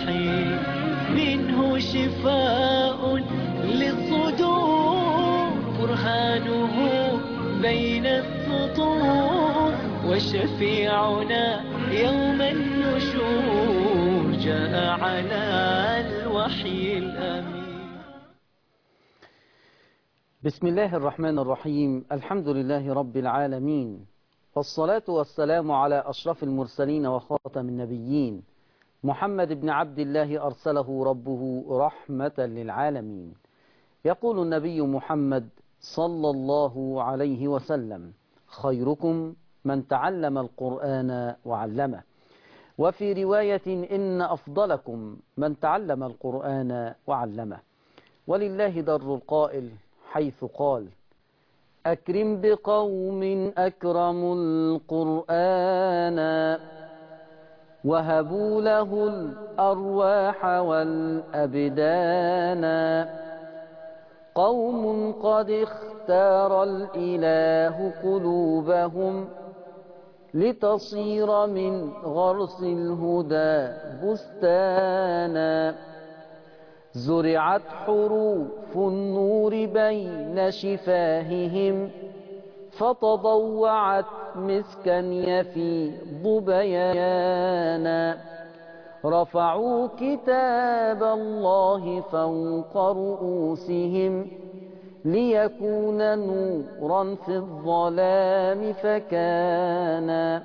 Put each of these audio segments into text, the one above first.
الرحيم منه شفاء للصدور برهانه بين السطور وشفيعنا يوم النشور جاء على الوحي الأمين بسم الله الرحمن الرحيم الحمد لله رب العالمين والصلاة والسلام على أشرف المرسلين وخاتم النبيين محمد بن عبد الله أرسله ربه رحمة للعالمين يقول النبي محمد صلى الله عليه وسلم خيركم من تعلم القرآن وعلمه وفي رواية إن أفضلكم من تعلم القرآن وعلمه ولله در القائل حيث قال أكرم بقوم أكرموا القرآن وهبوا له الأرواح والأبدان قوم قد اختار الإله قلوبهم لتصير من غرس الهدى بستانا زرعت حروف النور بين شفاههم فتضوعت مسكا يفيض بيانا رفعوا كتاب الله فوق رؤوسهم ليكون نورا في الظلام فكان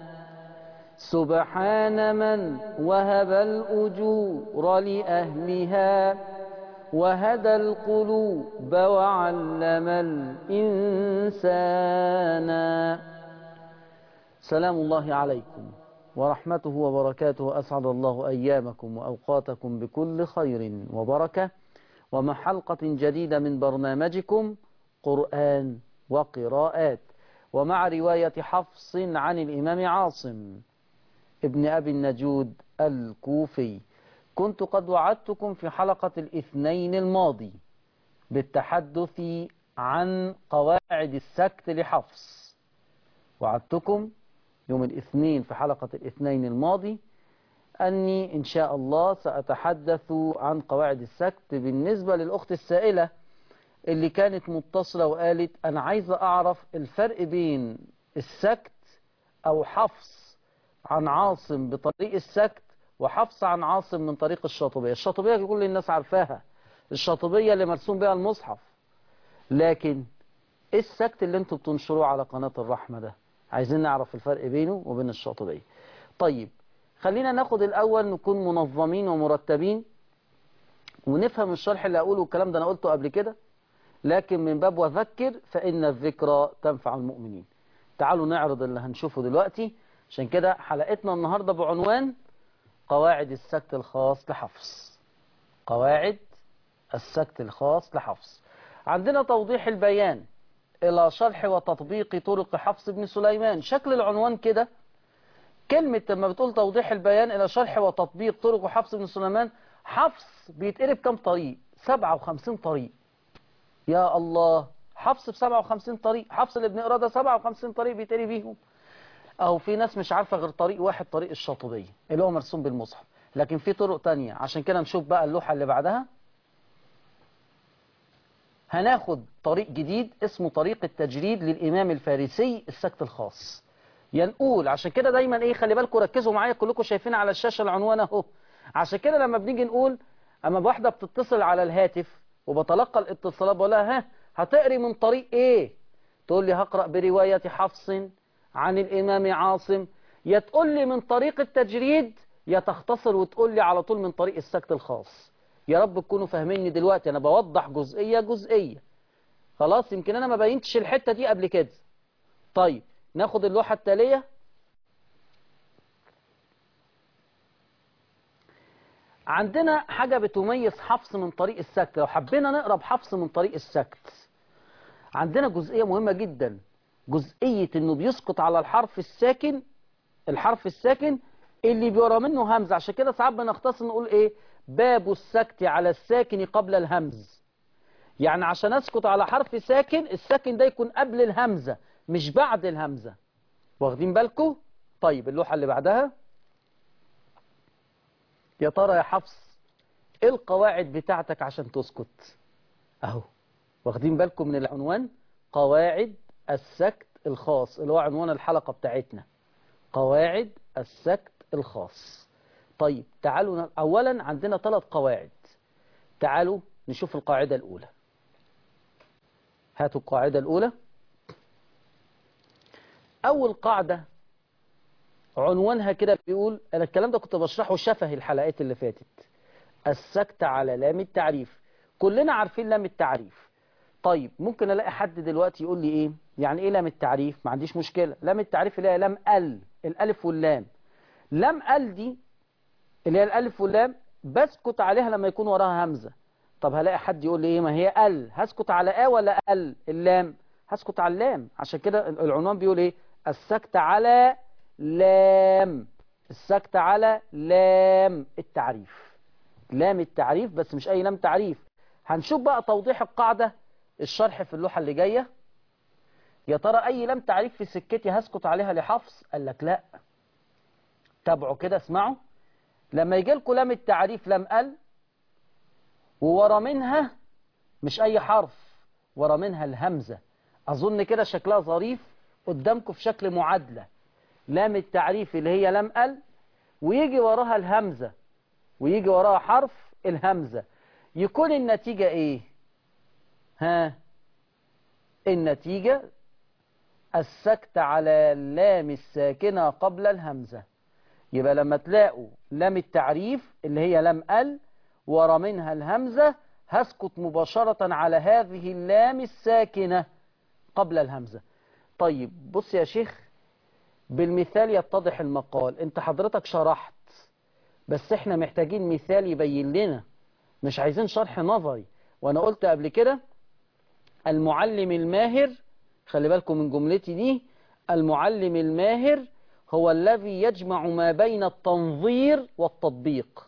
سبحان من وهب الأجور لأهلها وهدى القلوب وعلم الإنسان سلام الله عليكم ورحمته وبركاته أسعد الله أيامكم وأوقاتكم بكل خير وبركة ومع حلقة جديدة من برنامجكم قرآن وقراءات ومع رواية حفص عن الإمام عاصم ابن أبي النجود الكوفي كنت قد وعدتكم في حلقة الاثنين الماضي بالتحدث عن قواعد السكت لحفص وعدتكم يوم الاثنين في حلقة الاثنين الماضي أني إن شاء الله سأتحدث عن قواعد السكت بالنسبة للأخت السائلة اللي كانت متصلة وقالت أنا عايزة أعرف الفرق بين السكت أو حفص عن عاصم بطريق السكت وحفص عن عاصم من طريق الشاطبية الشاطبية كل الناس عارفاها الشاطبية اللي مرسوم بها المصحف لكن ايه السكت اللي انتوا بتنشروه على قناة الرحمة ده عايزين نعرف الفرق بينه وبين الشاطبية طيب خلينا ناخد الأول نكون منظمين ومرتبين ونفهم الشرح اللي أقوله الكلام ده أنا قلته قبل كده لكن من باب وذكر فإن الذكرى تنفع المؤمنين تعالوا نعرض اللي هنشوفه دلوقتي عشان كده حلقتنا النهاردة بعنوان قواعد السكت الخاص لحفص قواعد السكت الخاص لحفص عندنا توضيح البيان إلى شرح وتطبيق طرق حفص بن سليمان شكل العنوان كده كلمة لما بتقول توضيح البيان إلى شرح وتطبيق طرق حفص بن سليمان حفص بيتقرب كم طريق 57 طريق يا الله حفص ب 57 طريق حفص اللي بنقرا ده 57 طريق بيتقري بيهم أو في ناس مش عارفة غير طريق واحد طريق الشاطبية اللي هو مرسوم بالمصحف لكن في طرق تانية عشان كده نشوف بقى اللوحة اللي بعدها هناخد طريق جديد اسمه طريق التجريد للإمام الفارسي السكت الخاص ينقول عشان كده دايما ايه خلي بالكم ركزوا معايا كلكم شايفين على الشاشة العنوان اهو عشان كده لما بنيجي نقول اما واحدة بتتصل على الهاتف وبتلقى الاتصالات بقول لها ها هتقري من طريق ايه تقول لي هقرأ برواية حفص عن الإمام عاصم يا تقول لي من طريق التجريد يا تختصر وتقول لي على طول من طريق السكت الخاص يا رب تكونوا فاهميني دلوقتي أنا بوضح جزئية جزئية خلاص يمكن أنا ما بينتش الحتة دي قبل كده طيب ناخد اللوحة التالية عندنا حاجة بتميز حفص من طريق السكت لو حبينا نقرأ بحفص من طريق السكت عندنا جزئية مهمة جدا جزئية انه بيسقط على الحرف الساكن الحرف الساكن اللي بيورا منه همزة عشان كده ساعات بنختصر نقول ايه باب السكت على الساكن قبل الهمز يعني عشان اسكت على حرف ساكن الساكن ده يكون قبل الهمزة مش بعد الهمزة واخدين بالكم طيب اللوحة اللي بعدها يا ترى يا حفص ايه القواعد بتاعتك عشان تسكت اهو واخدين بالكم من العنوان قواعد السكت الخاص اللي هو عنوان الحلقة بتاعتنا قواعد السكت الخاص طيب تعالوا ن... اولا عندنا ثلاث قواعد تعالوا نشوف القاعدة الاولى هاتوا القاعدة الاولى اول قاعدة عنوانها كده بيقول انا الكلام ده كنت بشرحه شفهي الحلقات اللي فاتت السكت على لام التعريف كلنا عارفين لام التعريف طيب ممكن الاقي حد دلوقتي يقول لي ايه يعني ايه لام التعريف ما عنديش مشكلة لام التعريف اللي هي لام ال الالف واللام لام ال دي اللي هي الالف واللام بسكت عليها لما يكون وراها همزة طب هلاقي حد يقول لي ايه ما هي ال هسكت على ا ولا ال اللام هسكت على اللام عشان كده العنوان بيقول ايه السكت على لام السكت على لام التعريف لام التعريف بس مش اي لام تعريف هنشوف بقى توضيح القاعدة الشرح في اللوحة اللي جاية يا ترى اي لام تعريف في سكتي هسكت عليها لحفظ قال لك لا تابعوا كده اسمعوا لما يجي لكم لام التعريف لام ال وورا منها مش اي حرف ورا منها الهمزة اظن كده شكلها ظريف قدامكم في شكل معادلة لام التعريف اللي هي لام ال ويجي وراها الهمزة ويجي وراها حرف الهمزة يكون النتيجة ايه ها النتيجة السكت على اللام الساكنة قبل الهمزة يبقى لما تلاقوا لام التعريف اللي هي لام ال ورا منها الهمزة هسكت مباشرة على هذه اللام الساكنة قبل الهمزة طيب بص يا شيخ بالمثال يتضح المقال انت حضرتك شرحت بس احنا محتاجين مثال يبين لنا مش عايزين شرح نظري وانا قلت قبل كده المعلم الماهر خلي بالكم من جملتي دي المعلم الماهر هو الذي يجمع ما بين التنظير والتطبيق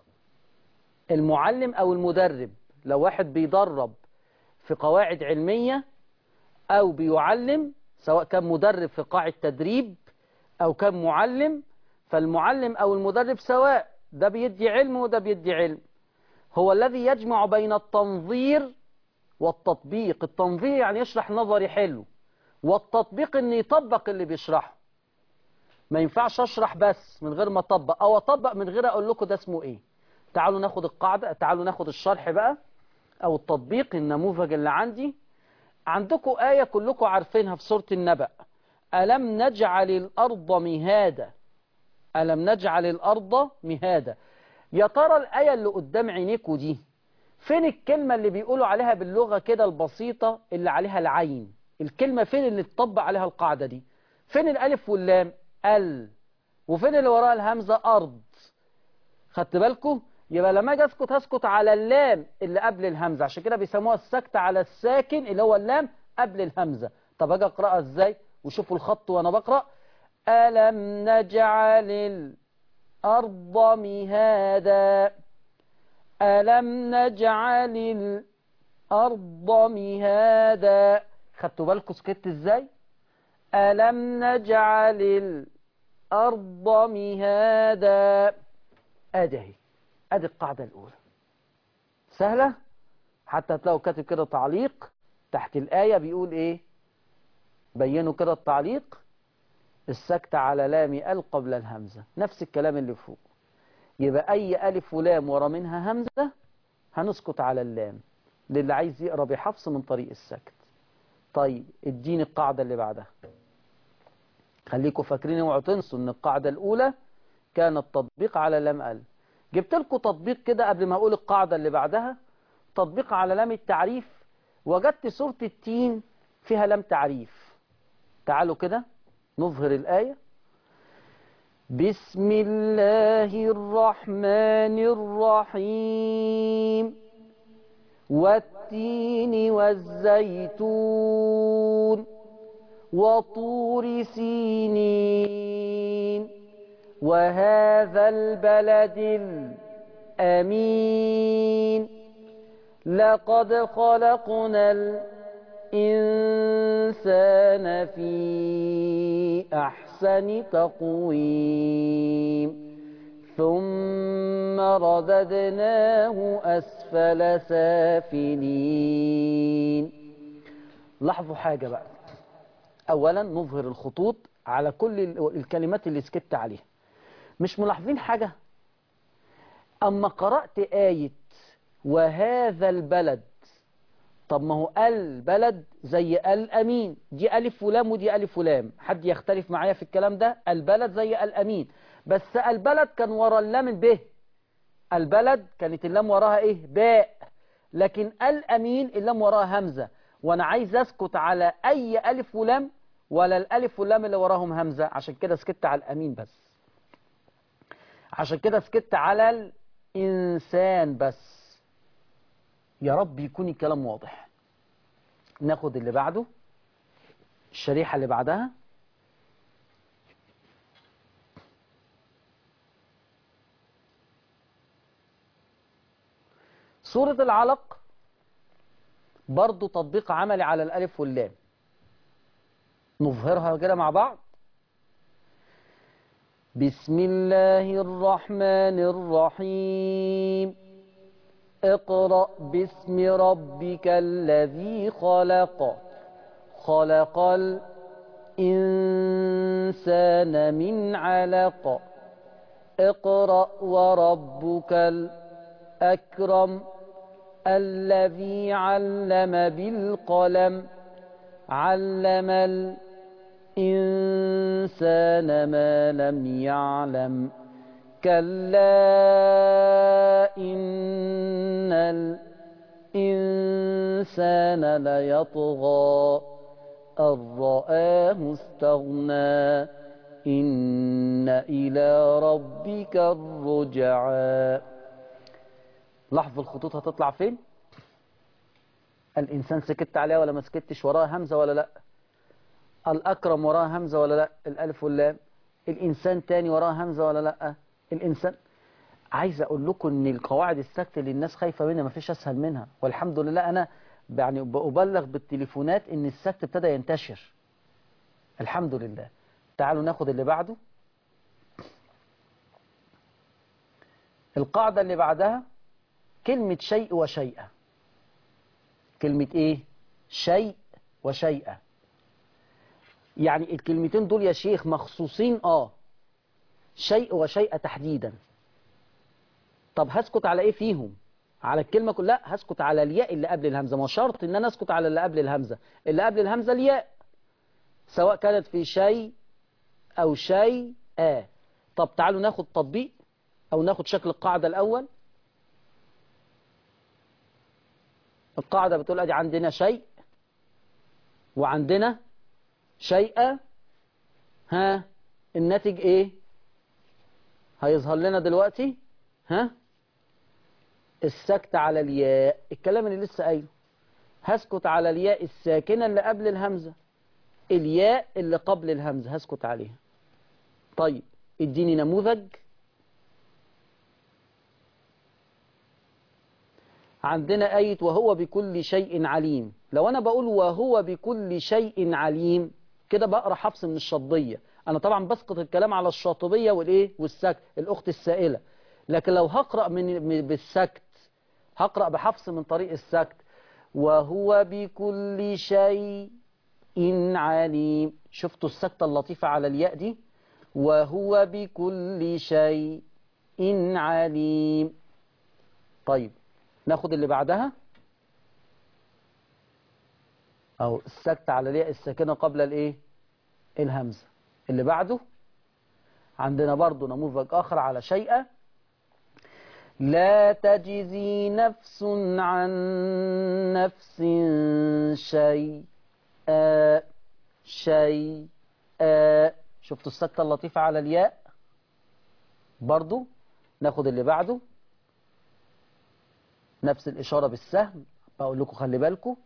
المعلم او المدرب لو واحد بيدرب في قواعد علمية او بيعلم سواء كان مدرب في قاعة تدريب او كان معلم فالمعلم او المدرب سواء ده بيدي علم وده بيدي علم هو الذي يجمع بين التنظير والتطبيق التنظير يعني يشرح نظري حلو والتطبيق ان يطبق اللي بيشرحه ما ينفعش اشرح بس من غير ما اطبق او اطبق من غير اقول لكم ده اسمه ايه تعالوا ناخد القاعدة تعالوا ناخد الشرح بقى او التطبيق النموذج اللي عندي عندكم آية كلكم عارفينها في سورة النبأ ألم نجعل الأرض مهادا ألم نجعل الأرض مهادا يا ترى الآية اللي قدام عينيكوا دي فين الكلمة اللي بيقولوا عليها باللغة كده البسيطة اللي عليها العين الكلمة فين اللي تطبق عليها القاعدة دي فين الألف واللام ال وفين اللي وراها الهمزة أرض خدت بالكم يبقى لما اجي اسكت هسكت على اللام اللي قبل الهمزة عشان كده بيسموها السكت على الساكن اللي هو اللام قبل الهمزة طب اجي اقراها ازاي وشوفوا الخط وانا بقرأ ألم نجعل الأرض مهادا ألم نجعل الأرض مهادا خدتوا بالكم سكت ازاي ألم نجعل الأرض مهادا أدهي أدي القاعدة الأولى سهلة حتى تلاقوا كاتب كده تعليق تحت الآية بيقول إيه بينوا كده التعليق السكت على لام ال قبل الهمزة نفس الكلام اللي فوق يبقى أي ألف ولام ورا منها همزة هنسكت على اللام للي عايز يقرأ بحفص من طريق السكت طيب اديني القاعدة اللي بعدها خليكم فاكرين اوعوا تنسوا ان القاعدة الأولى كان التطبيق على لام ال جبت لكم تطبيق كده قبل ما أقول القاعدة اللي بعدها تطبيق على لام التعريف وجدت سورة التين فيها لام تعريف تعالوا كده نظهر الآية بسم الله الرحمن الرحيم والتين والزيتون وطور سينين وهذا البلد الأمين لقد خلقنا الإنسان في أحسن تقويم ثم رددناه أسفل سافلين لاحظوا حاجة بقى أولا نظهر الخطوط على كل ال- الكلمات اللي سكت عليها مش ملاحظين حاجة أما قرأت آية وهذا البلد طب ما هو البلد زي الأمين دي ألف ولام ودي ألف ولام حد يختلف معايا في الكلام ده البلد زي الأمين بس البلد كان ورا اللام الب البلد كانت اللام وراها ايه باء لكن الأمين اللام وراها همزة وانا عايز اسكت على اي ألف ولام ولا الألف واللام اللي وراهم همزة عشان كده سكت على الأمين بس عشان كده سكت على الإنسان بس يا رب يكون الكلام واضح ناخد اللي بعده الشريحة اللي بعدها سورة العلق برضو تطبيق عملي على الألف واللام نظهرها كده مع بعض بسم الله الرحمن الرحيم اقرأ باسم ربك الذي خلق خلق الإنسان من علق اقرأ وربك الأكرم الذي علم بالقلم علم الإنسان ما لم يعلم كلا إن الإنسان ليطغى أن رآه استغنى إن إلى ربك الرجعى لاحظوا الخطوط هتطلع فين الإنسان سكت عليها ولا ما سكتش وراها همزة ولا لا الأكرم وراها همزة ولا لا الألف واللام الإنسان تاني وراها همزة ولا لا الإنسان عايز أقول لكم إن القواعد السكت اللي الناس خايفة منها ما فيش أسهل منها والحمد لله أنا يعني بأبلغ بالتليفونات إن السكت ابتدى ينتشر الحمد لله تعالوا ناخد اللي بعده القاعدة اللي بعدها كلمة شيء وشيئة كلمة ايه شيء وشيئة يعني الكلمتين دول يا شيخ مخصوصين اه شيء وشيء تحديدا طب هسكت على ايه فيهم على الكلمة كلها هسكت على الياء اللي قبل الهمزة ما شرط ان انا اسكت على اللي قبل الهمزة اللي قبل الهمزة الياء سواء كانت في شيء او شيء آه. طب تعالوا ناخد تطبيق او ناخد شكل القاعدة الاول القاعدة بتقول ادي عندنا شيء وعندنا شيء ها الناتج ايه هيظهر لنا دلوقتي ها السكت على الياء الكلام اللي لسه قايله هسكت على الياء الساكنة اللي قبل الهمزة الياء اللي قبل الهمزة هسكت عليها طيب اديني نموذج عندنا آية وهو بكل شيء عليم لو أنا بقول وهو بكل شيء عليم كده بقرأ حفص من الشطبية أنا طبعا بسقط الكلام على الشاطبية والإيه والسكت الأخت السائلة لكن لو هقرأ من بالسكت هقرأ بحفص من طريق السكت وهو بكل شيء عليم شفتوا السكتة اللطيفة على الياء دي وهو بكل شيء عليم طيب ناخد اللي بعدها او السكت على الياء الساكنة قبل الايه الهمزة اللي بعده عندنا برضو نموذج اخر على شيء لا تجزي نفس عن نفس شيئا شيئا شفتوا السكتة اللطيفة على الياء برضو ناخد اللي بعده نفس الإشارة بالسهم بقول لكم خلي بالكم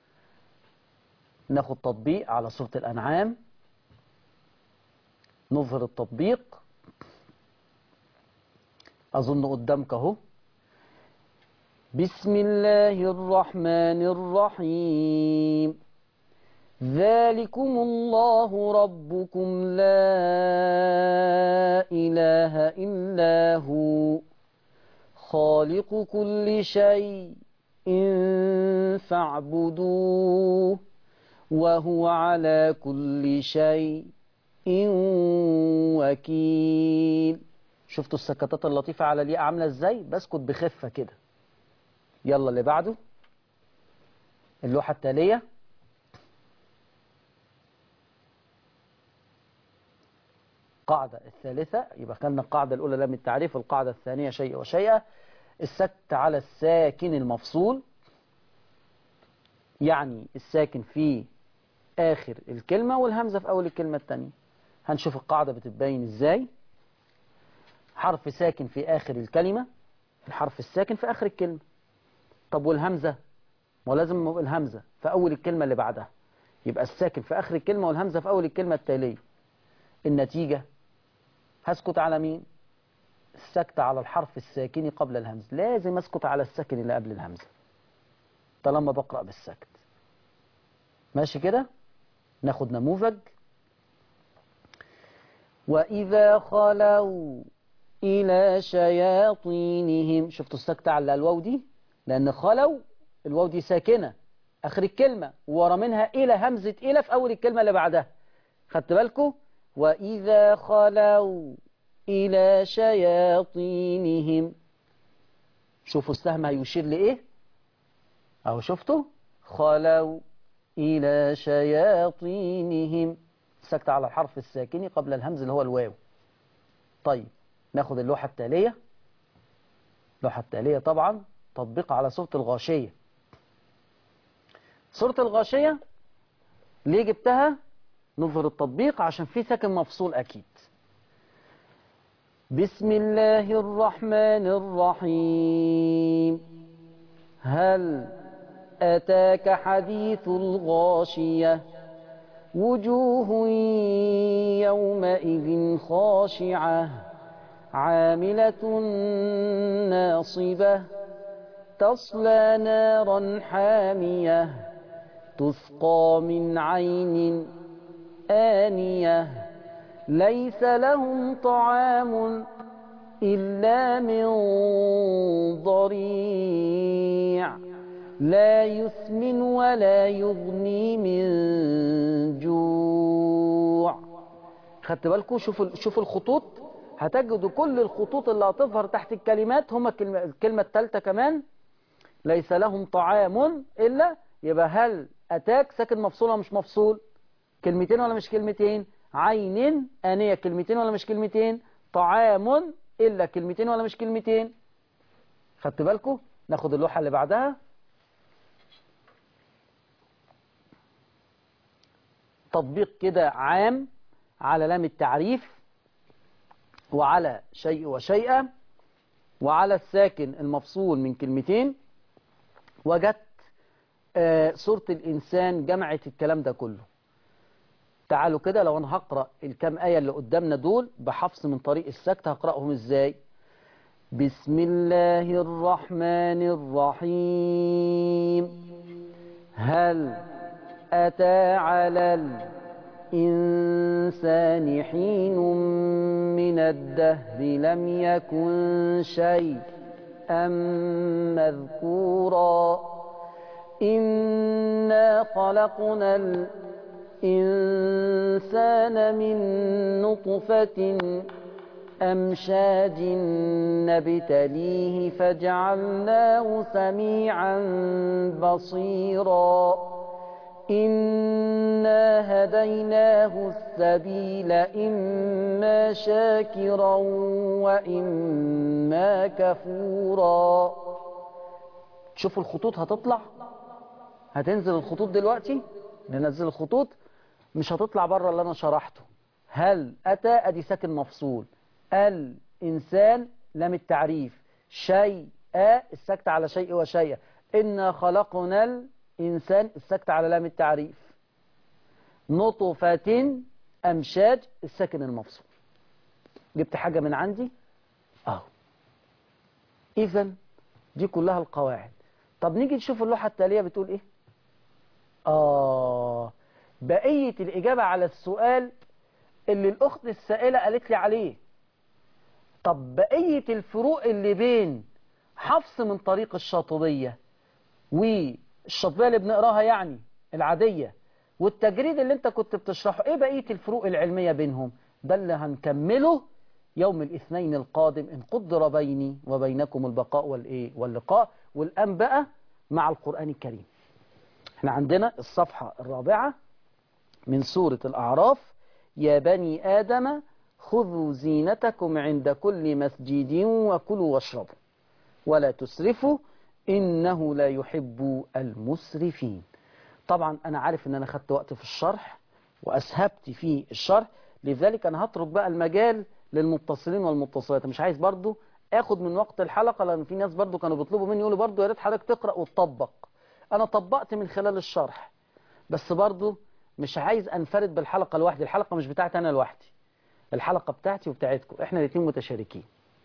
ناخد تطبيق على سورة الأنعام نظهر التطبيق أظن قدامك أهو بسم الله الرحمن الرحيم ذلكم الله ربكم لا إله إلا هو خالق كل شيء فاعبدوه وهو على كل شيء وكيل شفتوا السكتات اللطيفة على الياء عاملة ازاي بسكت بخفة كده يلا اللي بعده اللوحة التالية القاعدة الثالثة يبقى خلنا القاعدة الأولى لم التعريف القاعدة الثانية شيء وشيئا السكت على الساكن المفصول يعني الساكن في آخر الكلمة والهمزة في أول الكلمة الثانية هنشوف القاعدة بتتبين إزاي حرف ساكن في آخر الكلمة الحرف الساكن في آخر الكلمة طب والهمزة ولازم الهمزة في أول الكلمة اللي بعدها يبقى الساكن في آخر الكلمة والهمزة في أول الكلمة التالية النتيجة هسكت على مين السكت على الحرف الساكن قبل الهمز لازم اسكت على الساكن اللي قبل الهمزة طالما بقرأ بالسكت ماشي كده ناخد نموذج وإذا خلوا إلى شياطينهم شفتوا السكتة على الواو دي لأن خلوا الواو دي ساكنة آخر الكلمة ورا منها إلى همزة إلى في أول الكلمة اللي بعدها خدت بالكم وإذا خلوا إلى شياطينهم شوفوا السهم هيشير لإيه أهو شفتوا خلوا إلى شياطينهم سكت على الحرف الساكن قبل الهمز اللي هو الواو طيب ناخد اللوحة التالية اللوحة التالية طبعا تطبيق على سورة الغاشية سورة الغاشية ليه جبتها نظهر التطبيق عشان في ساكن مفصول أكيد بسم الله الرحمن الرحيم هل أتاك حديث الغاشية وجوه يومئذ خاشعة عاملة ناصبة تصلى نارا حامية تسقى من عين آنية ليس لهم طعام إلا من ضريع لا يسمن ولا يغني من جوع خدت بالكم شوفوا شوفوا الخطوط هتجدوا كل الخطوط اللي هتظهر تحت الكلمات هما الكلمة, الكلمة الثالثة كمان ليس لهم طعام إلا يبقى هل أتاك ساكن مفصول ولا مش مفصول كلمتين ولا مش كلمتين عين آنية كلمتين ولا مش كلمتين طعام إلا كلمتين ولا مش كلمتين خدت بالكم ناخد اللوحة اللي بعدها تطبيق كده عام على لام التعريف وعلى شيء وشيئا وعلى الساكن المفصول من كلمتين وجدت آه سورة الإنسان جمعت الكلام ده كله تعالوا كده لو أنا هقرأ الكام آية اللي قدامنا دول بحفظ من طريق السكت هقرأهم إزاي بسم الله الرحمن الرحيم هل أتى على الإنسان حين من الدهر لم يكن شيء أم مذكورا إنا خلقنا الإنسان من نطفة أمشاج نبتليه فجعلناه سميعا بصيرا إنا هديناه السبيل إما شاكرا وإما كفورا شوفوا الخطوط هتطلع هتنزل الخطوط دلوقتي ننزل الخطوط مش هتطلع بره اللي أنا شرحته هل أتى أدي ساكن مفصول الإنسان لم التعريف شيء السكت على شيء وشيء إنا خلقنا الإنسان السكت على لام التعريف نطفة أمشاج الساكن المفصول جبت حاجة من عندي أهو إذا دي كلها القواعد طب نيجي نشوف اللوحة التالية بتقول إيه آه بقية الإجابة على السؤال اللي الأخت السائلة قالت لي عليه طب بقية الفروق اللي بين حفص من طريق الشاطبية والشاطبية اللي بنقراها يعني العادية والتجريد اللي انت كنت بتشرحه ايه بقية الفروق العلمية بينهم ده اللي هنكمله يوم الاثنين القادم ان قدر بيني وبينكم البقاء والايه واللقاء والان بقى مع القرآن الكريم احنا عندنا الصفحة الرابعة من سورة الأعراف يا بني آدم خذوا زينتكم عند كل مسجد وكلوا واشربوا ولا تسرفوا إنه لا يحب المسرفين طبعا أنا عارف أن أنا خدت وقت في الشرح وأسهبت في الشرح لذلك أنا هترك بقى المجال للمتصلين والمتصلات مش عايز برضو اخد من وقت الحلقة لأن في ناس برضو كانوا بيطلبوا مني يقولوا برضو يا ريت حضرتك تقرأ وتطبق أنا طبقت من خلال الشرح بس برضو مش عايز أنفرد بالحلقة لوحدي الحلقة مش بتاعتي أنا لوحدي الحلقة بتاعتي وبتاعتكم احنا الاثنين متشاركين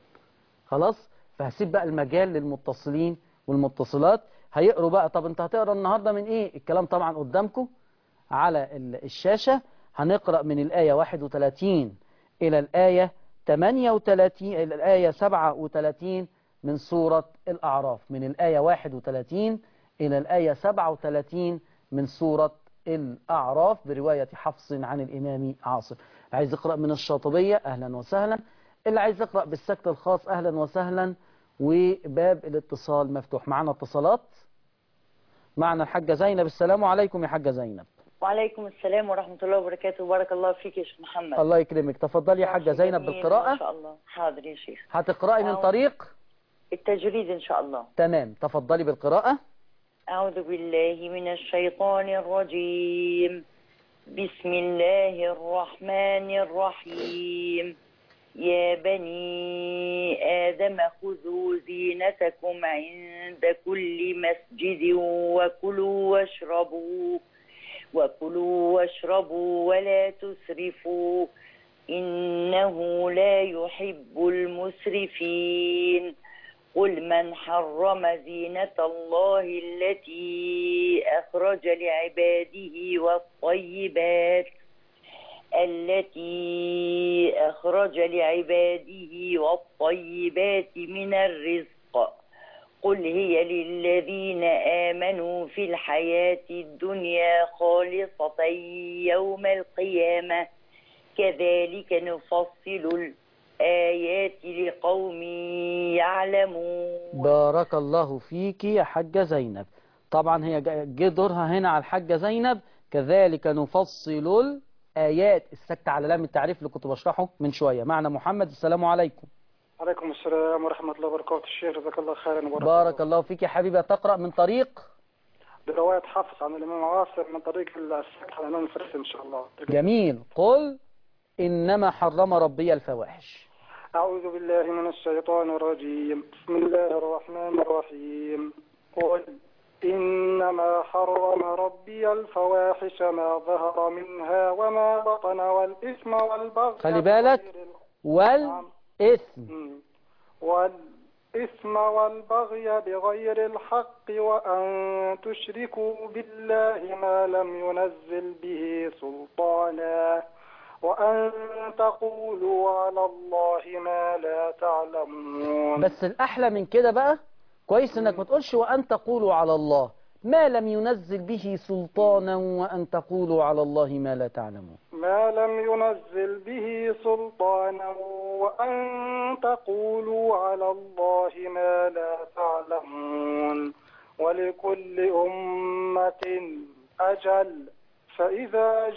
خلاص فهسيب بقى المجال للمتصلين والمتصلات هيقروا بقى طب انت هتقرا النهاردة من ايه الكلام طبعا قدامكم على الشاشة هنقرأ من الآية 31 إلى الآية 38 إلى الآية 37 من سورة الأعراف من الآية 31 إلى الآية 37 من سورة الأعراف برواية حفص عن الإمام عاصم عايز يقرأ من الشاطبية أهلا وسهلا اللي عايز يقرأ بالسكت الخاص أهلا وسهلا وباب الاتصال مفتوح معنا اتصالات معنا الحاجة زينب السلام عليكم يا حاجة زينب وعليكم السلام ورحمة الله وبركاته بارك الله فيك يا شيخ محمد الله يكرمك تفضلي يا حاجة زينب جميل، بالقراءة ما شاء الله حاضر يا شيخ هتقرأي من أعوذ. طريق التجريد إن شاء الله تمام تفضلي بالقراءة أعوذ بالله من الشيطان الرجيم بسم الله الرحمن الرحيم يا بني آدم خذوا زينتكم عند كل مسجد وكلوا واشربوا وكلوا واشربوا ولا تسرفوا إنه لا يحب المسرفين قل من حرم زينة الله التي أخرج لعباده والطيبات التي أخرج لعباده والطيبات من الرزق قل هي للذين آمنوا في الحياة الدنيا خالصة يوم القيامة كذلك نفصل الآيات لقوم يعلمون بارك الله فيك يا حاجة زينب طبعا هي جا- جه دورها هنا على الحاجة زينب كذلك نفصل الآيات السكت على لام التعريف اللي كنت بشرحه من شوية معنا محمد السلام عليكم عليكم السلام ورحمة الله وبركاته الشيخ جزاك الله خيرا وبارك بارك الله فيك يا حبيبي تقرأ من طريق برواية حفص عن الإمام عاصم من طريق السكت على الإمام الفارسي إن شاء الله جميل قل إنما حرم ربي الفواحش أعوذ بالله من الشيطان الرجيم بسم الله الرحمن الرحيم قل إنما حرم ربي الفواحش ما ظهر منها وما بطن والإثم والبغي خلي بالك. بغير ال- والإثم مم. والإثم والبغي بغير الحق وأن تشركوا بالله ما لم ينزل به سلطانا وأن تقولوا على الله ما لا تعلمون بس الأحلى من كده بقى كويس إنك ما تقولش وأن تقولوا على الله ما لم ينزل به سلطانا وأن تقولوا على الله ما لا تعلمون ما لم ينزل به سلطانا وأن تقولوا على الله ما لا تعلمون ولكل أمة أجل فإذا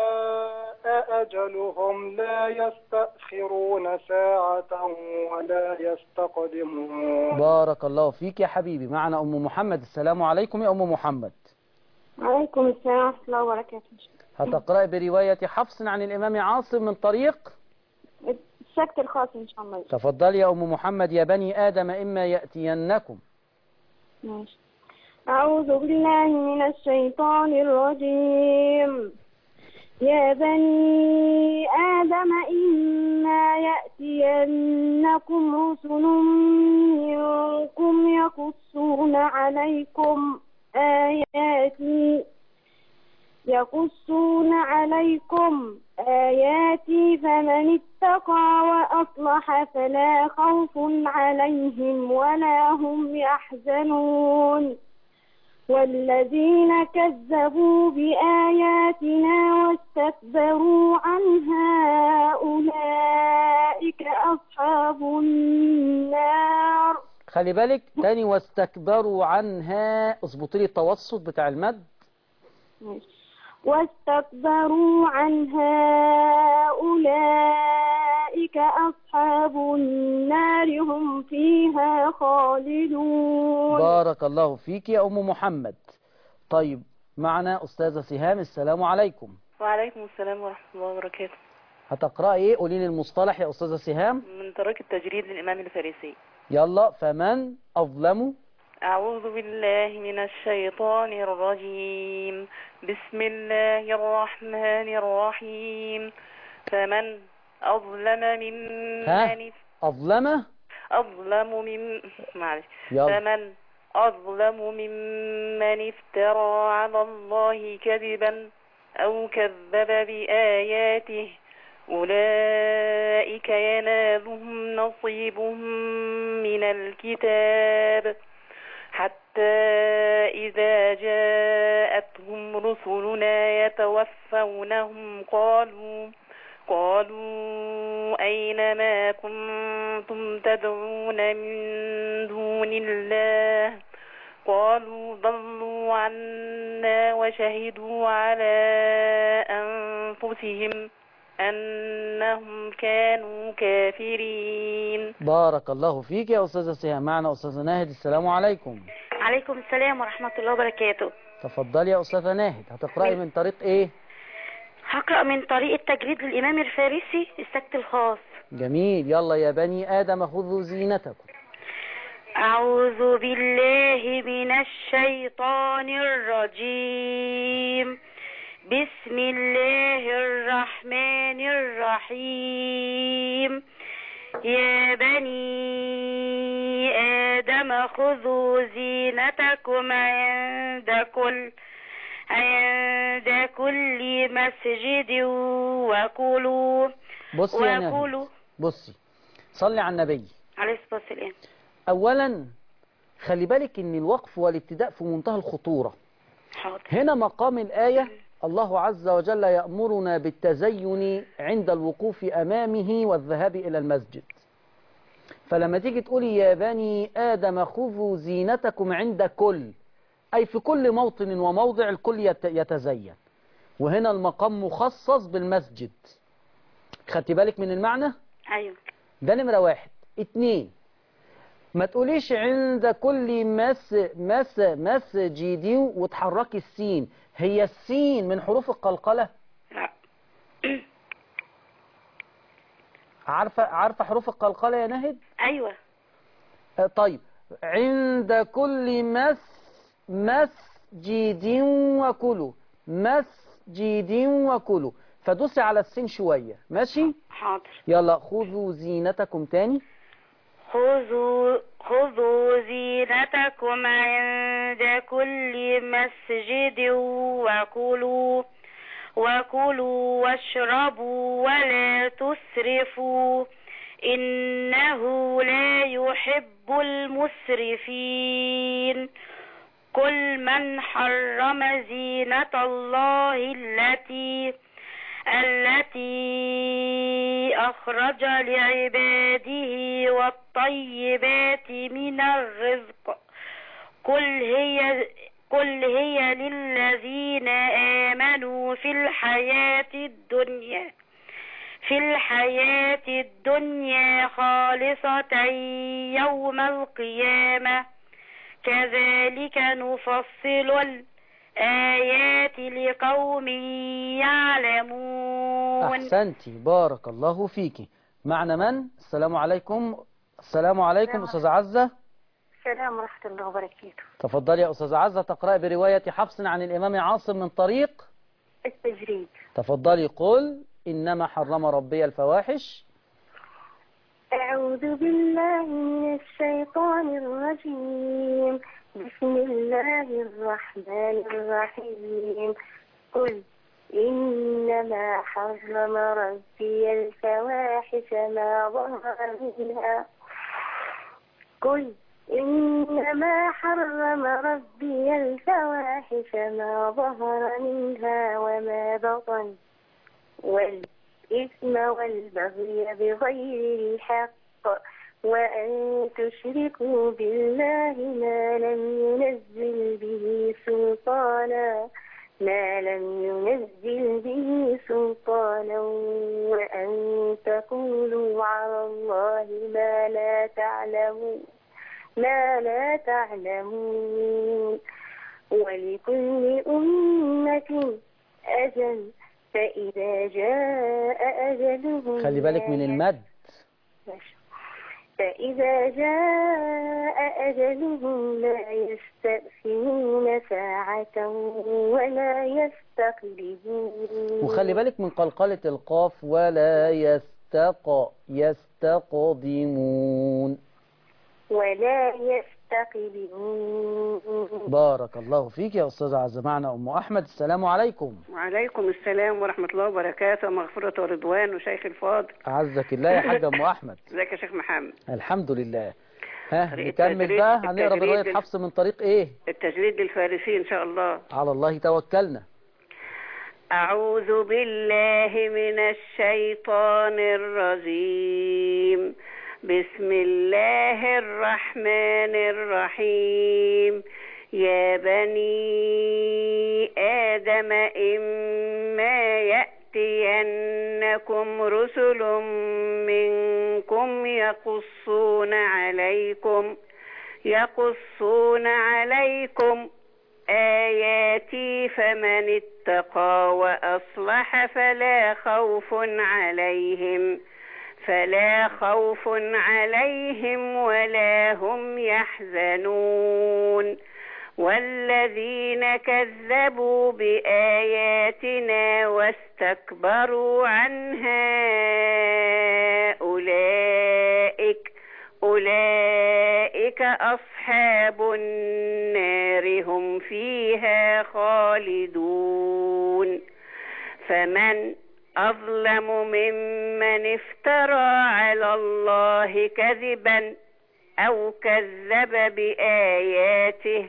جاء أجلهم لا يستأخرون ساعة ولا يستقدمون بارك الله فيك يا حبيبي معنا أم محمد السلام عليكم يا أم محمد وعليكم السلام ورحمة الله وبركاته هتقرأي برواية حفص عن الإمام عاصم من طريق السكت الخاص إن شاء الله تفضلي يا أم محمد يا بني آدم إما يأتينكم ماشي أعوذ بالله من الشيطان الرجيم يا بني آدم إما يأتينكم رسل منكم يقصون عليكم آياتي يقصون عليكم آياتي فمن اتقى وأصلح فلا خوف عليهم ولا هم يحزنون والذين كذبوا بآياتنا واستكبروا عنها أولئك أصحاب النار خلي بالك تاني واستكبروا عنها اظبطي لي التوسط بتاع المد واستكبروا عنها أولئك أصحاب النار هم فيها خالدون بارك الله فيك يا أم محمد طيب معنا أستاذة سهام السلام عليكم وعليكم السلام ورحمة الله وبركاته هتقرأي إيه قولي لي المصطلح يا أستاذة سهام من طريق التجريد للإمام الفارسي يلا فمن أظلم أعوذ بالله من الشيطان الرجيم بسم الله الرحمن الرحيم فمن أظلم ها ممن أظلم أظلم من معلش يلا فمن أظلم ممن افترى على الله كذبا أو كذب بآياته أولئك ينالهم نصيبهم من الكتاب حتى إذا جاءتهم رسلنا يتوفونهم قالوا قالوا أين ما كنتم تدعون من دون الله قالوا ضلوا عنا وشهدوا على أنفسهم أنهم كانوا كافرين بارك الله فيك يا أستاذة سهام معنا أستاذة ناهد السلام عليكم عليكم السلام ورحمة الله وبركاته تفضلي يا أستاذة ناهد هتقرأي من طريق إيه هقرأ من طريق التجريد للإمام الفارسي السكت الخاص جميل يلا يا بني آدم خذوا زينتكم أعوذ بالله من الشيطان الرجيم بسم الله الرحمن الرحيم يا بني آدم خذوا زينتكم عند كل عند كل مسجد وكلوا بصي يا ناهد وكلوا بصي صلي على النبي عليه الصلاة والسلام أولا خلي بالك إن الوقف والابتداء في منتهى الخطورة حاضر هنا مقام الآية الله عز وجل يأمرنا بالتزين عند الوقوف أمامه والذهاب إلى المسجد فلما تيجي تقولي يا بني آدم خذوا زينتكم عند كل أي في كل موطن وموضع الكل يت- يتزين وهنا المقام مخصص بالمسجد خدتي بالك من المعنى أيوه ده نمرة واحد اتنين ما تقوليش عند كل مس مس مسجد وتحركي السين هي السين من حروف القلقلة لا عارفة عارفة حروف القلقلة يا نهد أيوه آه، طيب عند كل مس مسجد وكلوا مسجد وكلوا فدوسي على السين شوية ماشي حاضر يلا خذوا زينتكم تاني خذوا خذوا زينتكم عند كل مسجد وكلوا وكلوا واشربوا ولا تسرفوا إنه لا يحب المسرفين قل من حرم زينة الله التي التي أخرج لعباده والطيبات من الرزق قل هي قل هي للذين آمنوا في الحياة الدنيا في الحياة الدنيا خالصة يوم القيامة كذلك نفصل الآيات لقوم يعلمون أحسنتي بارك الله فيكي معنا من السلام عليكم السلام عليكم أستاذة عزة السلام ورحمة الله وبركاته تفضلي يا أستاذة عزة تقرأي برواية حفص عن الإمام عاصم من طريق التجريد تفضلي قل إنما حرم ربي الفواحش أعوذ بالله من الشيطان الرجيم بسم الله الرحمن الرحيم قل إنما حرم ربي الفواحش ما ظهر منها قل إنما حرم ربي الفواحش ما ظهر منها وما بطن والإثم والبغي بغير الحق وأن تشركوا بالله ما لم ينزل به سلطانا ما لم ينزل به سلطانا وأن تقولوا على الله ما لا تعلمون ما لا تعلمون ولكل أمة أجل فإذا جاء أجلهم خلي بالك من لا المد ماشي. فإذا جاء أجلهم لا يستأخرون ساعة ولا يستقدمون وخلي بالك من قلقلة القاف ولا يستق يستقدمون ولا يستقدمون بارك الله فيك يا أستاذة عز معنا أم أحمد السلام عليكم وعليكم السلام ورحمة الله وبركاته مغفرة ورضوان وشيخ الفاضل أعزك الله يا حاجة أم أحمد ازيك يا شيخ محمد الحمد لله ها طريقة نكمل تدريب- بقى هنقرا التدريب برواية ال- حفص من طريق إيه التجريد الفارسي إن شاء الله على الله توكلنا أعوذ بالله من الشيطان الرجيم بسم الله الرحمن الرحيم يا بني آدم إما يأتينكم رسل منكم يقصون عليكم يقصون عليكم آياتي فمن اتقى وأصلح فلا خوف عليهم فلا خوف عليهم ولا هم يحزنون والذين كذبوا بآياتنا واستكبروا عنها أولئك أولئك أصحاب النار هم فيها خالدون فمن أظلم ممن افترى على الله كذبا أو كذب بآياته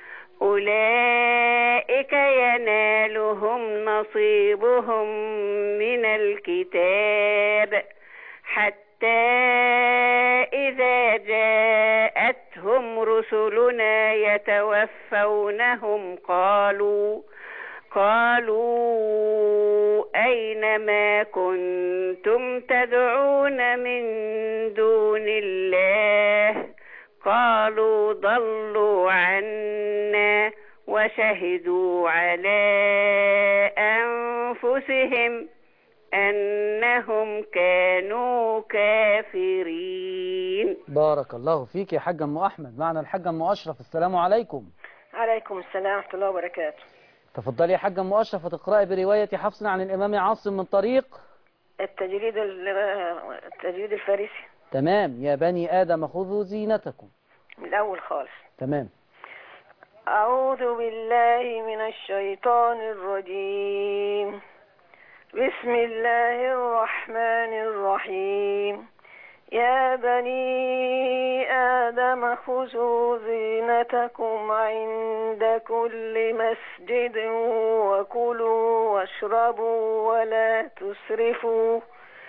أولئك ينالهم نصيبهم من الكتاب حتى إذا جاءتهم رسلنا يتوفونهم قالوا قالوا أين ما كنتم تدعون من دون الله قالوا ضلوا عنا وشهدوا على أنفسهم أنهم كانوا كافرين بارك الله فيك يا حاجة أم أحمد معنا الحاجة أم أشرف السلام عليكم عليكم السلام ورحمة الله وبركاته تفضلي يا حاجة أم أشرف وتقرأي برواية حفص عن الإمام عاصم من طريق التجريد ال- التجريد الفارسي تمام يا بني آدم خذوا زينتكم من الأول خالص تمام أعوذ بالله من الشيطان الرجيم بسم الله الرحمن الرحيم يا بني آدم خذوا زينتكم عند كل مسجد وكلوا واشربوا ولا تسرفوا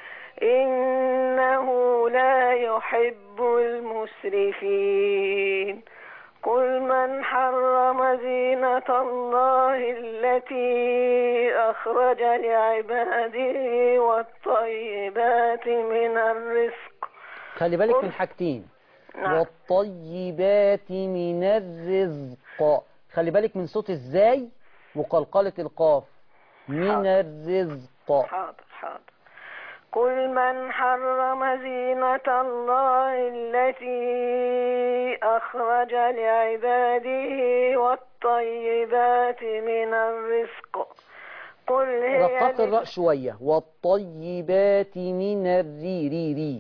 إنه لا يحب المسرفين قل من حرم زينة الله التي أخرج لعباده والطيبات من الرزق خلي بالك من حاجتين نعم. والطيبات من الرزق خلي بالك من صوت الزاي وقلقلة القاف من حاضر. الرزق حاضر حاضر قل من حرم زينة الله التي أخرج لعباده والطيبات من الرزق قل هي رقق لل- الراء شوية والطيبات من الري ري ري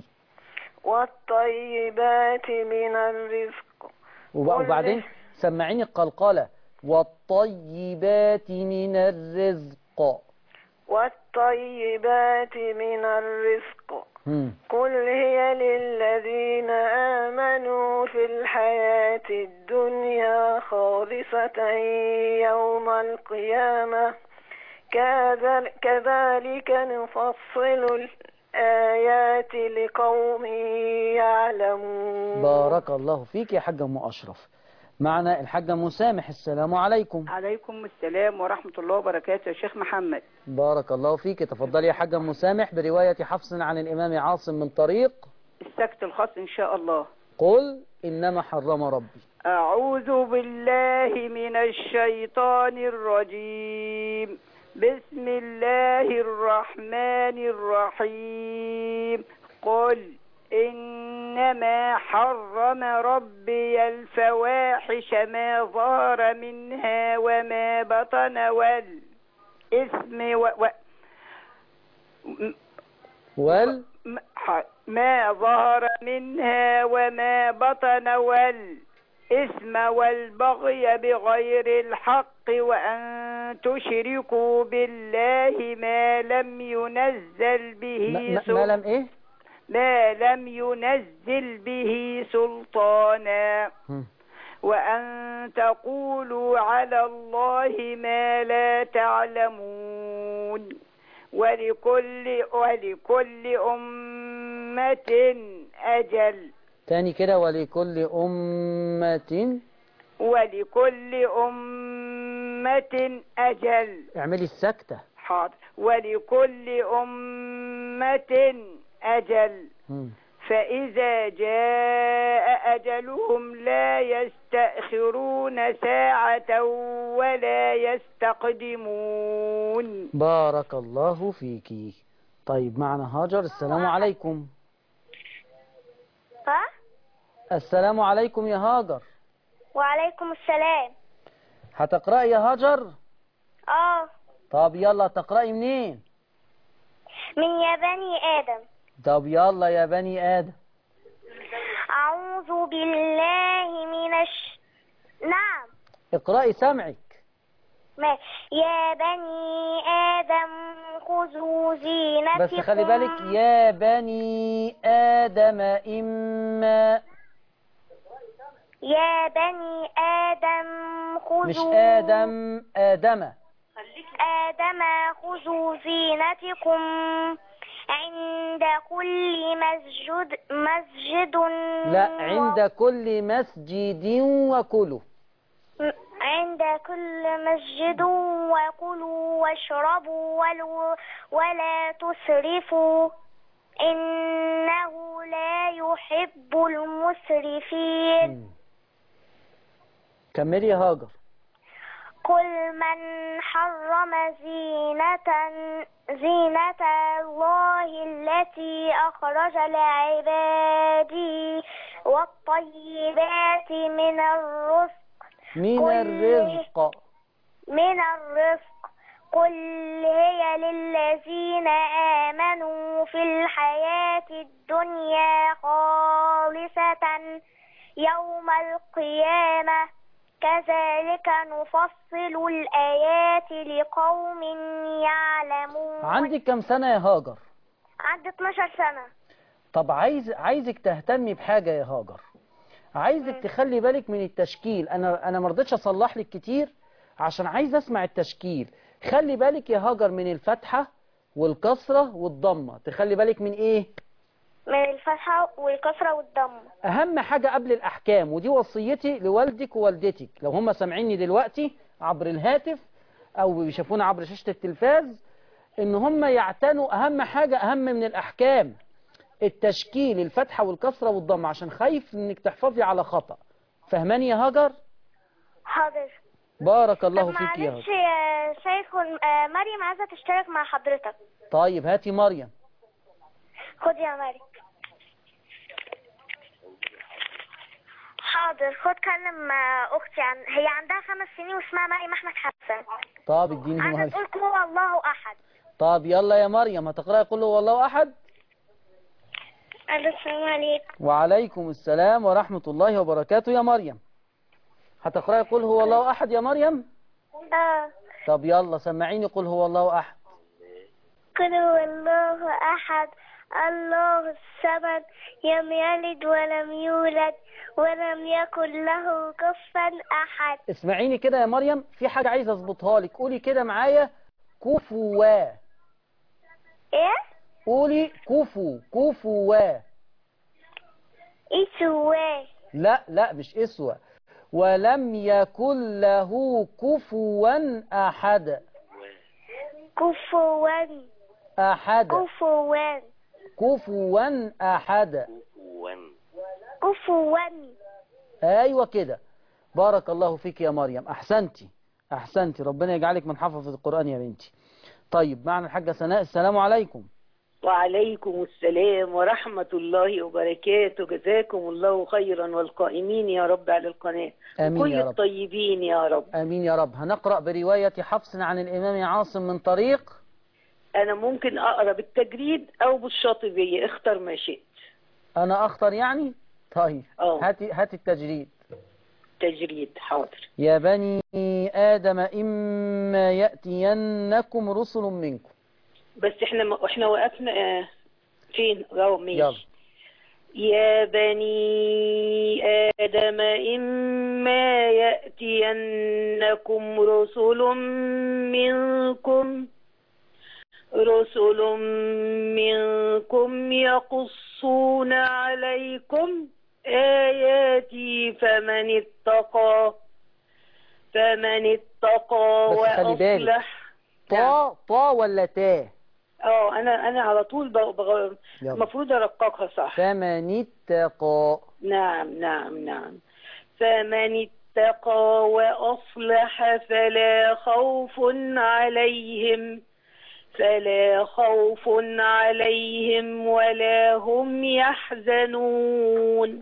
والطيبات من الرزق وب- قل وبعدين لي- سمعيني القلقلة والطيبات من الرزق والطيبات من الرزق مم. قل هي للذين آمنوا في الحياة الدنيا خالصة يوم القيامة كذل- كذلك نفصل الآيات لقوم يعلمون بارك الله فيك يا حاجة أم أشرف معنا الحاجة مسامح السلام عليكم عليكم السلام ورحمة الله وبركاته يا شيخ محمد بارك الله فيك تفضلي يا حاجة مسامح برواية حفص عن الإمام عاصم من طريق السكت الخاص إن شاء الله قل إنما حرم ربي أعوذ بالله من الشيطان الرجيم بسم الله الرحمن الرحيم قل إنما حرم ربي الفواحش ما ظهر منها وما بطن والإثم و... و... م- وال م- ح- ما ظهر منها وما بطن والإثم والبغي بغير الحق وأن تشركوا بالله ما لم ينزل به ما, ما, سل- ما لم إيه ما لم ينزل به سلطانا مم. وأن تقولوا على الله ما لا تعلمون ولكل ولكل أمة أجل تاني كده ولكل أمة ولكل أمة أجل اعملي السكتة حاضر ولكل أمة أجل مم. فإذا جاء أجلهم لا يستأخرون ساعة ولا يستقدمون بارك الله فيك طيب معنا هاجر السلام عليكم ها السلام عليكم يا هاجر وعليكم السلام هتقرأي يا هاجر اه طب يلا تقرأي منين من يا بني آدم طب يلا يا بني آدم أعوذ بالله من الش... نعم اقرأي سمعك ما يا بني آدم خذوا زينتكم بس خلي بالك يا بني آدم إما يا بني آدم خذوا مش آدم آدم آدم خذوا زينتكم عند كل مسجد مسجد لا عند كل مسجد وكلوا عند كل مسجد وكلوا واشربوا ولو ولا تسرفوا إنه لا يحب المسرفين كملي يا هاجر قل من حرم زينة زينة الله التي أخرج لعباده والطيبات من الرزق من قل الرزق من الرزق قل هي للذين آمنوا في الحياة الدنيا خالصة يوم القيامة كذلك نفصل الآيات لقوم يعلمون عندك كم سنة يا هاجر عندي 12 سنة طب عايز عايزك تهتمي بحاجة يا هاجر عايزك تخلي بالك من التشكيل انا انا ما رضيتش اصلح لك كتير عشان عايز اسمع التشكيل خلي بالك يا هاجر من الفتحة والكسرة والضمة تخلي بالك من ايه من الفتحة والكسرة والضم اهم حاجة قبل الاحكام ودي وصيتي لوالدك ووالدتك لو هم سامعيني دلوقتي عبر الهاتف او بيشوفونا عبر شاشة التلفاز ان هم يعتنوا اهم حاجة اهم من الاحكام التشكيل الفتحة والكسرة والضمة عشان خايف انك تحفظي على خطأ فهماني يا هاجر حاضر بارك الله طب فيك يا معلش هاجر يا شيخ آه، مريم عايزة تشترك مع حضرتك طيب هاتي مريم خد يا مريم حاضر خد كلم آه، اختي عن هي عندها خمس سنين واسمها مريم احمد حسن طب اديني عايزه مريم تقول قل هو الله احد طب يلا يا مريم هتقرأي قل هو الله احد الو السلام عليكم وعليكم السلام ورحمة الله وبركاته يا مريم هتقرأي قل هو الله أحد يا مريم اه طب يلا سمعيني قل هو الله أحد قل هو الله أحد الله الصمد لم يلد ولم يولد ولم يكن له كفوا أحد اسمعيني كده يا مريم في حاجة عايز أظبطها لك قولي كده معايا كفوا إيه؟ قولي كفو كفوا إسواه لا لا مش اسوة ولم يكن له كفوا أحد كفوا أحد كفوا كفوا أحد كفوا أيوة كده بارك الله فيك يا مريم أحسنتي أحسنتي ربنا يجعلك من حفظ القرآن يا بنتي طيب معنا الحاجة سناء السلام عليكم وعليكم السلام ورحمة الله وبركاته جزاكم الله خيرا والقائمين يا رب على القناة آمين وكل يا رب. الطيبين يا رب آمين يا رب هنقرأ برواية حفص عن الإمام عاصم من طريق أنا ممكن أقرأ بالتجريد أو بالشاطبية اختر ما شئت أنا أخطر يعني طيب أه. هاتي هاتي التجريد تجريد حاضر يا بني آدم إما يأتينكم رسل منكم بس احنا احنا وقفنا آه، فين اه ماشي يلا يا بني آدم إما يأتينكم رسل منكم رسل منكم يقصون عليكم آياتي فمن اتقى فمن اتقى بس خلي بالك. وأصلح طا طا ولا تا اه انا انا على طول بغ- بغ- يلا. المفروض ارققها صح فمن اتقى نعم نعم نعم فمن اتقى وأصلح فلا خوف عليهم فلا خوف عليهم ولا هم يحزنون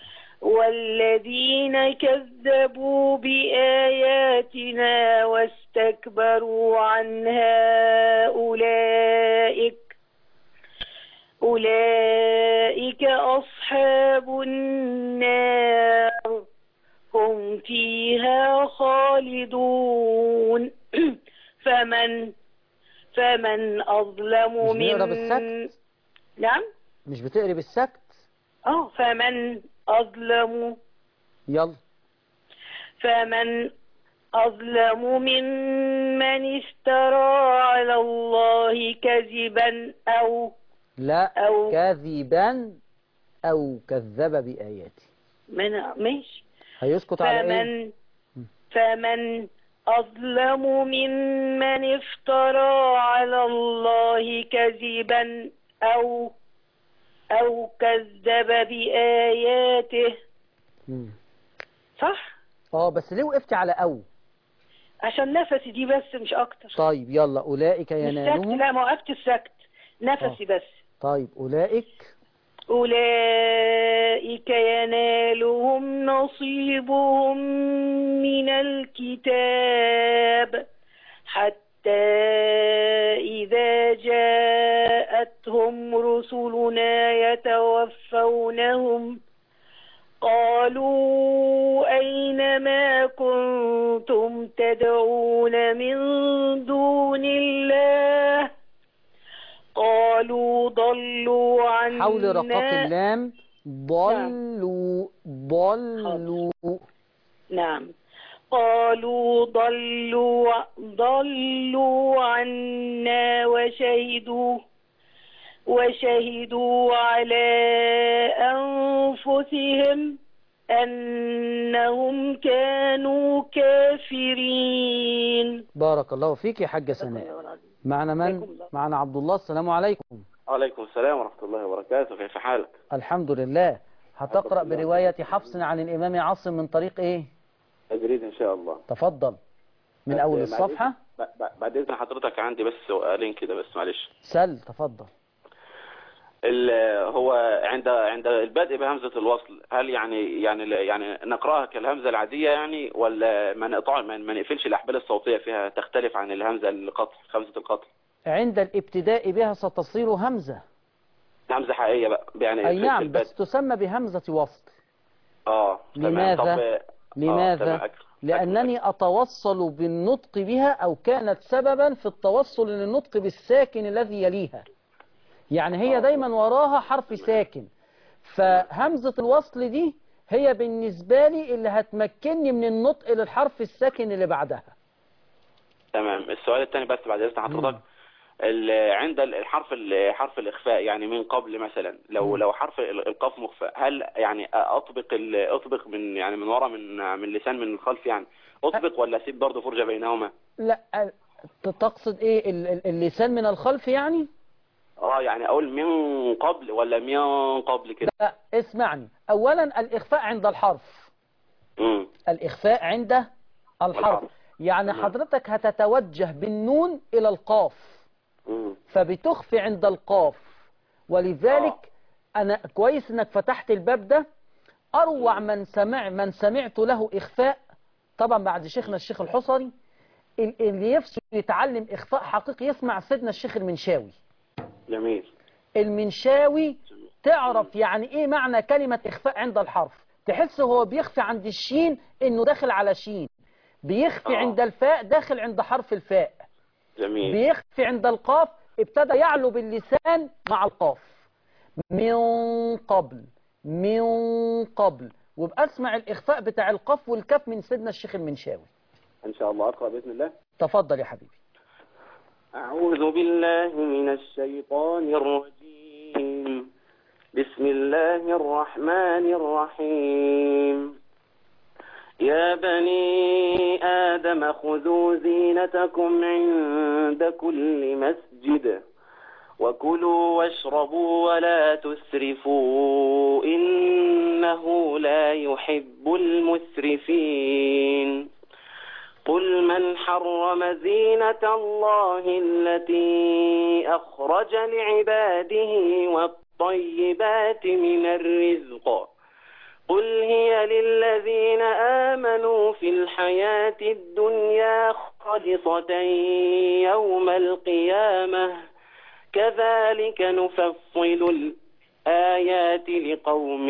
والذين كذبوا بآياتنا واستكبروا عنها أولئك أولئك أصحاب النار هم فيها خالدون فمن فمن أظلم مش بنقرا من بالسكت نعم مش بتقري بالسكت اه فمن أظلم يلا فمن أظلم ممن افترى على الله كذبا أو لا أو كذبا أو كذب بآياتي من ماشي هيسكت على إيه فمن فمن أظلم ممن افترى على الله كذبا أو أو كذب بآياته مم. صح اه بس ليه وقفتي على أو عشان نفسي دي بس مش أكتر طيب يلا أولئك مش سكت ينالهم لا ما وقفت السكت نفسي بس طيب أولئك أولئك ينالهم نصيبهم من الكتاب حتى إذا جاءتهم رسلنا يتوفونهم قالوا أين ما كنتم تدعون من دون الله قالوا ضلوا عنا حول رقاق اللام ضلوا ضلوا نعم قالوا ضلوا ضلوا عنا وشهدوا وشهدوا على أنفسهم أنهم كانوا كافرين بارك الله فيك يا حاجة سناء معنا من معنا عبد الله السلام عليكم وعليكم السلام ورحمة الله وبركاته كيف حالك الحمد لله هتقرأ برواية حفص عن الإمام عاصم من طريق إيه أجريد إن شاء الله تفضل من بس أول بعد الصفحة إذن- ب- ب- بعد إذن حضرتك عندي بس سؤالين كده بس معلش سل تفضل ال- هو عند عند البدء بهمزة الوصل هل يعني يعني يعني نقراها كالهمزة العادية يعني ولا ما نقطع ما ما نقفلش الأحبال الصوتية فيها تختلف عن الهمزة القطع همزة القطع عند الابتداء بها ستصير همزة همزة حقيقية بقى يعني أي في- في نعم البدء. بس تسمى بهمزة وصل اه تمام لماذا؟ طب لماذا؟ تمام. أك- لأنني أتوصل بالنطق بها أو كانت سببا في التوصل للنطق بالساكن الذي يليها يعني هي دايما وراها حرف ساكن فهمزة الوصل دي هي بالنسبة لي اللي هتمكنني من النطق للحرف الساكن اللي بعدها تمام السؤال الثاني بس بعد اذن حضرتك ال- عند ال- الحرف ال- حرف الاخفاء يعني من قبل مثلا لو لو حرف ال- القاف مخفى هل يعني اطبق ال- اطبق من يعني من ورا من من لسان من الخلف يعني اطبق ولا اسيب برضه فرجه بينهما لا ت- تقصد ايه ال- ال- اللسان من الخلف يعني اه يعني اقول من قبل ولا من قبل كده لا اسمعني اولا الاخفاء عند الحرف امم الاخفاء عند الحرف الحرف. يعني تمام. حضرتك هتتوجه بالنون الى القاف امم فبتخفي عند القاف ولذلك انا كويس انك فتحت الباب ده اروع من سمع من سمعت له اخفاء طبعا بعد شيخنا الشيخ الحصري ال- اللي يفسه يتعلم اخفاء حقيقي يسمع سيدنا الشيخ المنشاوي جميل المنشاوي تعرف يعني ايه معنى كلمة اخفاء عند الحرف تحس هو بيخفي عند الشين انه داخل على شين بيخفي آه. عند الفاء داخل عند حرف الفاء جميل بيخفي عند القاف ابتدى يعلو باللسان مع القاف من قبل من قبل وبقى اسمع الاخفاء بتاع القاف والكاف من سيدنا الشيخ المنشاوي ان شاء الله اقرا باذن الله تفضل يا حبيبي أعوذ بالله من الشيطان الرجيم بسم الله الرحمن الرحيم يا بني آدم خذوا زينتكم عند كل مسجد وكلوا واشربوا ولا تسرفوا إنه لا يحب المسرفين قل من حرم زينة الله التي أخرج لعباده والطيبات من الرزق قل هي للذين آمنوا في الحياة الدنيا خالصة يوم القيامة كذلك نفصل الآيات لقوم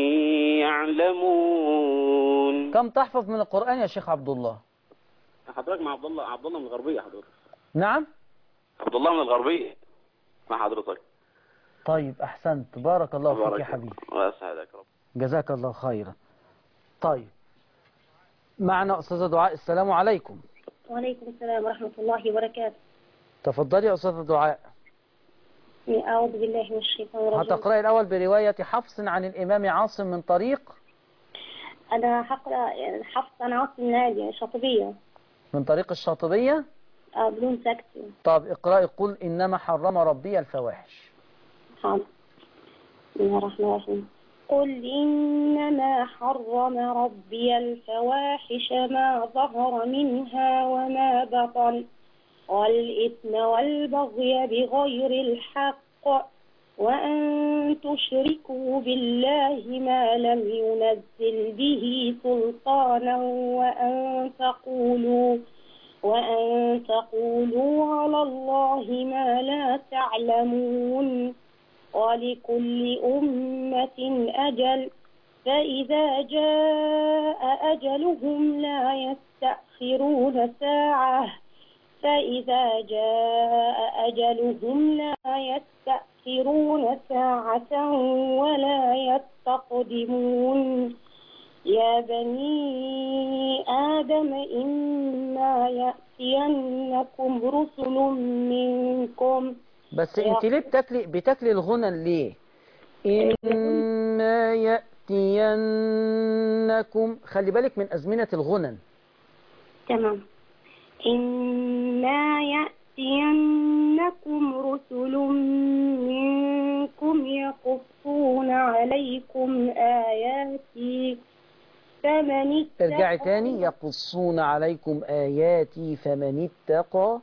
يعلمون كم تحفظ من القرآن يا شيخ عبد الله حضرتك مع عبد الله عبد الله من الغربية حضرتك نعم عبد الله من الغربية مع حضرتك طيب أحسنت بارك الله فيك يا بارك حبيبي ويسعدك رب جزاك الله خيرا طيب معنا أستاذة دعاء السلام عليكم وعليكم السلام ورحمة الله وبركاته تفضلي يا أستاذة دعاء أعوذ بالله من الشيطان الرجيم هتقرأي الأول برواية حفص عن الإمام عاصم من طريق أنا هقرأ يعني حفص عن عاصم نادي شاطبية من طريق الشاطبية آه بدون سكت طب اقرأي قل إنما حرم ربي الفواحش حاضر بسم الله الرحمن الرحيم قل إنما حرم ربي الفواحش ما ظهر منها وما بطن والإثم والبغي بغير الحق وأن تشركوا بالله ما لم ينزل به سلطانا وأن تقولوا وأن تقولوا على الله ما لا تعلمون ولكل أمة أجل فإذا جاء أجلهم لا يستأخرون ساعة فإذا جاء أجلهم لا يستأخرون ساعة ولا يستقدمون يا بني آدم إما يأتينكم رسل منكم بس انت ليه بتاكلي بتاكلي الغنى ليه إما يأتينكم خلي بالك من أزمنة الغنى تمام إما يأتينكم رسل منكم يقصون عليكم آياتي فمن ارجعي اتقى تاني يقصون عليكم آياتي فمن اتقى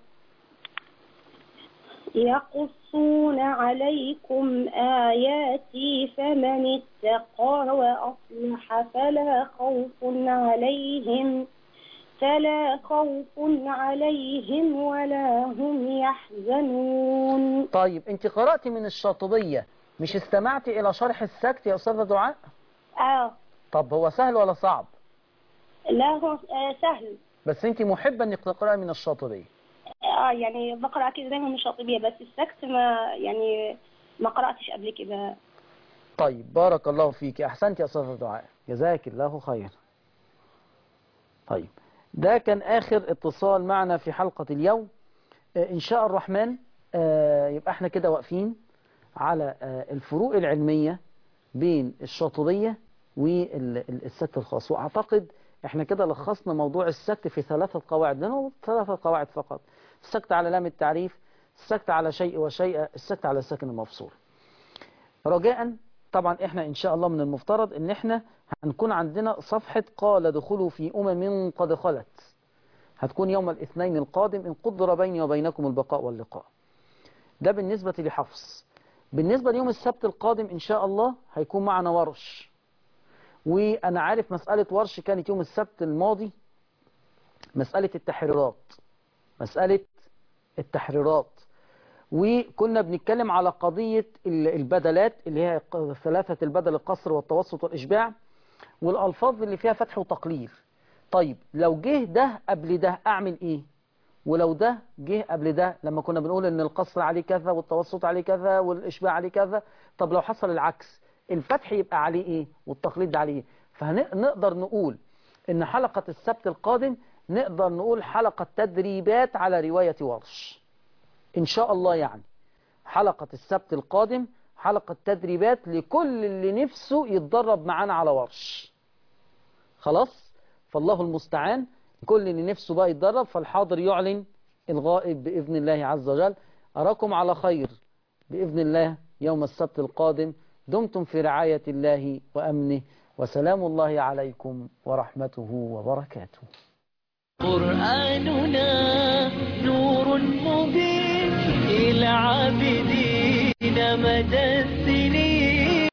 يقصون عليكم آياتي فمن اتقى وأصلح فلا خوف عليهم فلا خوف عليهم ولا هم يحزنون طيب انت قرأتي من الشاطبية مش استمعتي إلى شرح السكت يا أستاذة دعاء آه طب هو سهل ولا صعب لا هو آه، سهل بس انت محبة انك تقرأي من الشاطبية اه يعني بقرأ كده دايما من الشاطبية بس السكت ما يعني ما قرأتش قبل كده طيب بارك الله فيك احسنت يا استاذ دعاء جزاك الله خير طيب ده كان اخر اتصال معنا في حلقة اليوم آه، ان شاء الرحمن آه، يبقى احنا كده واقفين على آه، الفروق العلمية بين الشاطبية والسكت الخاص واعتقد احنا كده لخصنا موضوع السكت في ثلاثة قواعد لانه ثلاثة قواعد فقط السكت على لام التعريف السكت على شيء وشيء السكت على السكن المفصول رجاء طبعا احنا ان شاء الله من المفترض ان احنا هنكون عندنا صفحة قال دخلوا في امم قد خلت هتكون يوم الاثنين القادم ان قدر بيني وبينكم البقاء واللقاء ده بالنسبة لحفص بالنسبة ليوم السبت القادم ان شاء الله هيكون معنا ورش وانا عارف مسألة ورش كانت يوم السبت الماضي مسألة التحريرات مسألة التحريرات وكنا بنتكلم على قضية ال- البدلات اللي هي ق- ثلاثة البدل القصر والتوسط والإشباع والألفاظ اللي فيها فتح وتقليل طيب لو جه ده قبل ده أعمل إيه ولو ده جه قبل ده لما كنا بنقول ان القصر عليه كذا والتوسط عليه كذا والإشباع عليه كذا طب لو حصل العكس الفتح يبقى عليه ايه والتقليد ده عليه ايه فنقدر نقول ان حلقة السبت القادم نقدر نقول حلقة تدريبات على رواية ورش ان شاء الله يعني حلقة السبت القادم حلقة تدريبات لكل اللي نفسه يتدرب معانا على ورش خلاص فالله المستعان كل اللي نفسه بقى يتدرب فالحاضر يعلن الغائب بإذن الله عز وجل أراكم على خير بإذن الله يوم السبت القادم دمتم في رعاية الله وأمنه وسلام الله عليكم ورحمته وبركاته قرآننا نور مبين إلى عابدين مدى السنين